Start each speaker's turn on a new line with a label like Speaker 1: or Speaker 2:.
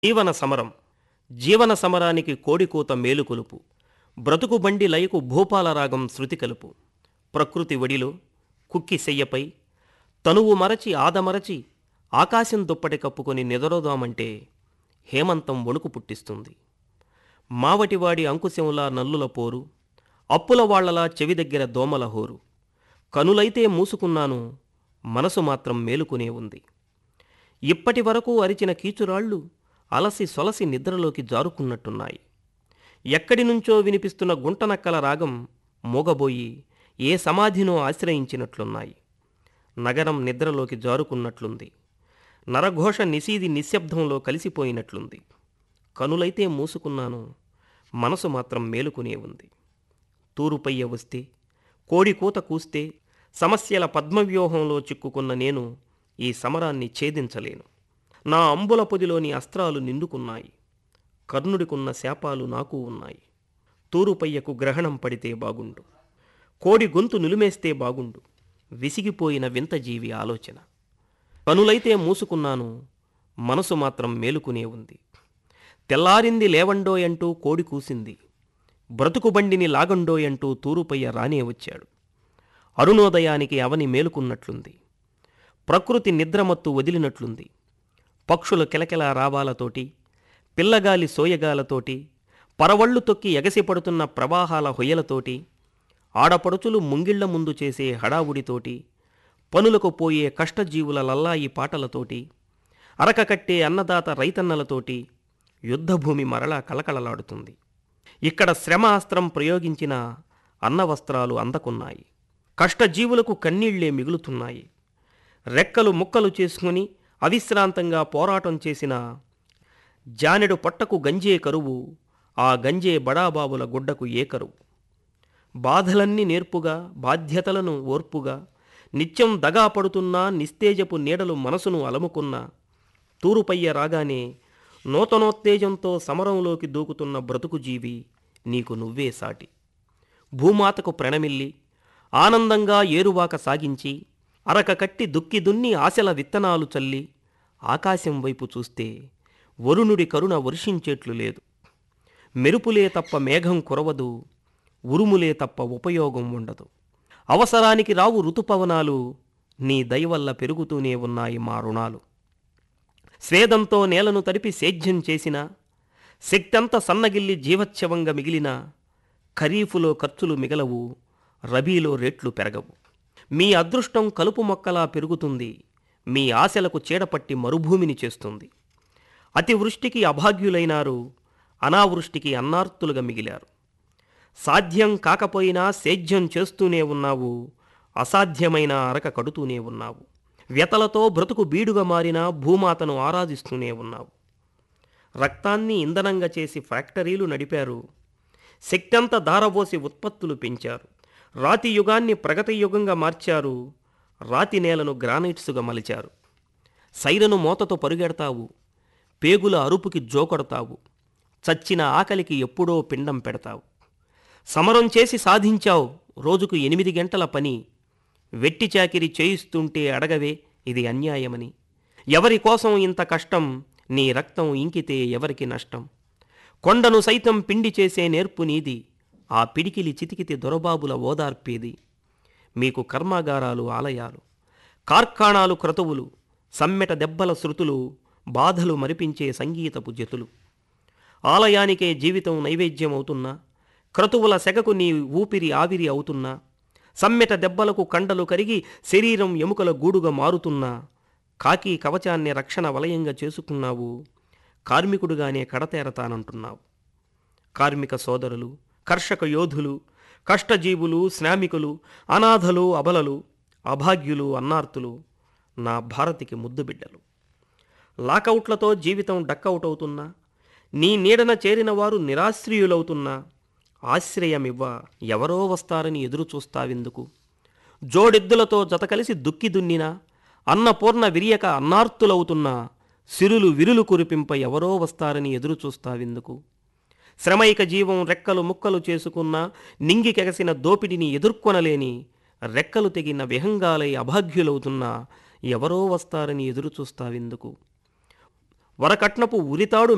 Speaker 1: జీవన సమరం జీవన సమరానికి కోడికూత మేలుకొలుపు బ్రతుకు బండి లయకు భూపాల రాగం శృతి కలుపు ప్రకృతి ఒడిలో కుక్కి సెయ్యపై తనువు మరచి ఆదమరచి ఆకాశం దుప్పటి కప్పుకొని నిద్రదామంటే హేమంతం వణుకు పుట్టిస్తుంది మావటివాడి అంకుశంలా నల్లుల పోరు అప్పుల వాళ్లలా చెవి దగ్గర దోమల హోరు కనులైతే మూసుకున్నాను మనసు మాత్రం మేలుకునే ఉంది ఇప్పటి వరకు అరిచిన కీచురాళ్ళు అలసి సొలసి నిద్రలోకి జారుకున్నట్టున్నాయి ఎక్కడి నుంచో వినిపిస్తున్న గుంటనక్కల రాగం మూగబోయి ఏ సమాధినో ఆశ్రయించినట్లున్నాయి నగరం నిద్రలోకి జారుకున్నట్లుంది నరఘోష నిశీది నిశ్శబ్దంలో కలిసిపోయినట్లుంది కనులైతే మూసుకున్నాను మనసు మాత్రం మేలుకునే ఉంది తూరుపయ్య వస్తే కోడి కూత కూస్తే సమస్యల పద్మవ్యూహంలో చిక్కుకున్న నేను ఈ సమరాన్ని ఛేదించలేను నా అంబుల పొదిలోని అస్త్రాలు నిండుకున్నాయి కర్ణుడికున్న శాపాలు నాకు ఉన్నాయి తూరుపయ్యకు గ్రహణం పడితే బాగుండు కోడి గొంతు నిలుమేస్తే బాగుండు విసిగిపోయిన వింత జీవి ఆలోచన కనులైతే మూసుకున్నాను మనసు మాత్రం మేలుకునే ఉంది తెల్లారింది లేవండోయంటూ కోడి కూసింది బ్రతుకు బండిని లాగండోయంటూ తూరుపయ్య రానే వచ్చాడు అరుణోదయానికి అవని మేలుకున్నట్లుంది ప్రకృతి నిద్రమత్తు వదిలినట్లుంది పక్షుల కిలకిల రావాలతోటి పిల్లగాలి సోయగాలతోటి పరవళ్ళు తొక్కి ఎగసిపడుతున్న ప్రవాహాల హొయ్యలతోటి ఆడపడుచులు ముంగిళ్ల ముందు చేసే హడావుడితోటి పనులకు పోయే కష్టజీవుల లల్లాయి పాటలతోటి అరక కట్టే అన్నదాత రైతన్నలతోటి యుద్ధభూమి మరలా కలకలలాడుతుంది ఇక్కడ శ్రమ అస్త్రం ప్రయోగించిన అన్నవస్త్రాలు అందకున్నాయి కష్టజీవులకు కన్నీళ్లే మిగులుతున్నాయి రెక్కలు ముక్కలు చేసుకుని అవిశ్రాంతంగా పోరాటం చేసిన జానెడు పట్టకు గంజే కరువు ఆ గంజే బడాబాబుల గుడ్డకు ఏ కరువు బాధలన్నీ నేర్పుగా బాధ్యతలను ఓర్పుగా నిత్యం దగా పడుతున్నా నిస్తేజపు నీడలు మనసును అలముకున్న తూరుపయ్య రాగానే నూతనోత్తేజంతో సమరంలోకి దూకుతున్న బ్రతుకు జీవి నీకు నువ్వే సాటి భూమాతకు ప్రణమిల్లి ఆనందంగా ఏరువాక సాగించి అరక కట్టి దుక్కి దున్ని ఆశల విత్తనాలు చల్లి ఆకాశం వైపు చూస్తే వరుణుడి కరుణ వర్షించేట్లు లేదు మెరుపులే తప్ప మేఘం కురవదు ఉరుములే తప్ప ఉపయోగం ఉండదు అవసరానికి రావు ఋతుపవనాలు నీ దయవల్ల పెరుగుతూనే ఉన్నాయి మా రుణాలు స్వేదంతో నేలను తడిపి సేద్యం చేసిన శక్తంతా సన్నగిల్లి జీవచ్ఛవంగా మిగిలిన ఖరీఫులో ఖర్చులు మిగలవు రబీలో రేట్లు పెరగవు మీ అదృష్టం కలుపు మొక్కలా పెరుగుతుంది మీ ఆశలకు చీడపట్టి మరుభూమిని చేస్తుంది అతివృష్టికి అభాగ్యులైనారు అనావృష్టికి అన్నార్తులుగా మిగిలారు సాధ్యం కాకపోయినా సేద్యం చేస్తూనే ఉన్నావు అసాధ్యమైన అరక కడుతూనే ఉన్నావు వ్యతలతో బ్రతుకు బీడుగా మారిన భూమాతను ఆరాధిస్తూనే ఉన్నావు రక్తాన్ని ఇంధనంగా చేసి ఫ్యాక్టరీలు నడిపారు శక్తంతా దారబోసి ఉత్పత్తులు పెంచారు రాతి యుగాన్ని ప్రగతి యుగంగా మార్చారు రాతి నేలను గ్రానైట్సుగా మలిచారు సైరను మోతతో పరుగెడతావు పేగుల అరుపుకి జోకొడతావు చచ్చిన ఆకలికి ఎప్పుడో పిండం పెడతావు సమరం చేసి సాధించావు రోజుకు ఎనిమిది గంటల పని వెట్టి చాకిరి చేయిస్తుంటే అడగవే ఇది అన్యాయమని ఎవరి కోసం ఇంత కష్టం నీ రక్తం ఇంకితే ఎవరికి నష్టం కొండను సైతం పిండి చేసే నేర్పు నీది ఆ పిడికిలి చితికితే దొరబాబుల ఓదార్పేది మీకు కర్మాగారాలు ఆలయాలు కార్ఖానాలు క్రతువులు సమ్మెట దెబ్బల శృతులు బాధలు మరిపించే సంగీతపు జతులు ఆలయానికే జీవితం నైవేద్యం అవుతున్నా క్రతువుల సెగకు నీ ఊపిరి ఆవిరి అవుతున్నా సమ్మెట దెబ్బలకు కండలు కరిగి శరీరం ఎముకల గూడుగా మారుతున్నా కాకి కవచాన్ని రక్షణ వలయంగా చేసుకున్నావు కార్మికుడుగానే కడతేరతానంటున్నావు కార్మిక సోదరులు కర్షక యోధులు కష్టజీవులు శ్రామికులు అనాథలు అబలలు అభాగ్యులు అన్నార్తులు నా భారతికి ముద్దు బిడ్డలు లాకౌట్లతో జీవితం డక్కౌట్ అవుతున్నా నీ నీడన చేరిన వారు నిరాశ్రయులవుతున్నా ఆశ్రయమివ్వ ఎవరో వస్తారని ఎదురు చూస్తావెందుకు జోడెద్దులతో జత కలిసి దుక్కి దున్నినా అన్నపూర్ణ విరియక అన్నార్తులవుతున్నా సిరులు విరులు కురిపింప ఎవరో వస్తారని ఎదురు చూస్తావెందుకు శ్రమైక జీవం రెక్కలు ముక్కలు చేసుకున్న నింగికెగసిన దోపిడిని ఎదుర్కొనలేని రెక్కలు తెగిన విహంగాలై అభాగ్యులవుతున్నా ఎవరో వస్తారని ఎదురు చూస్తావెందుకు వరకట్నపు ఉరితాడు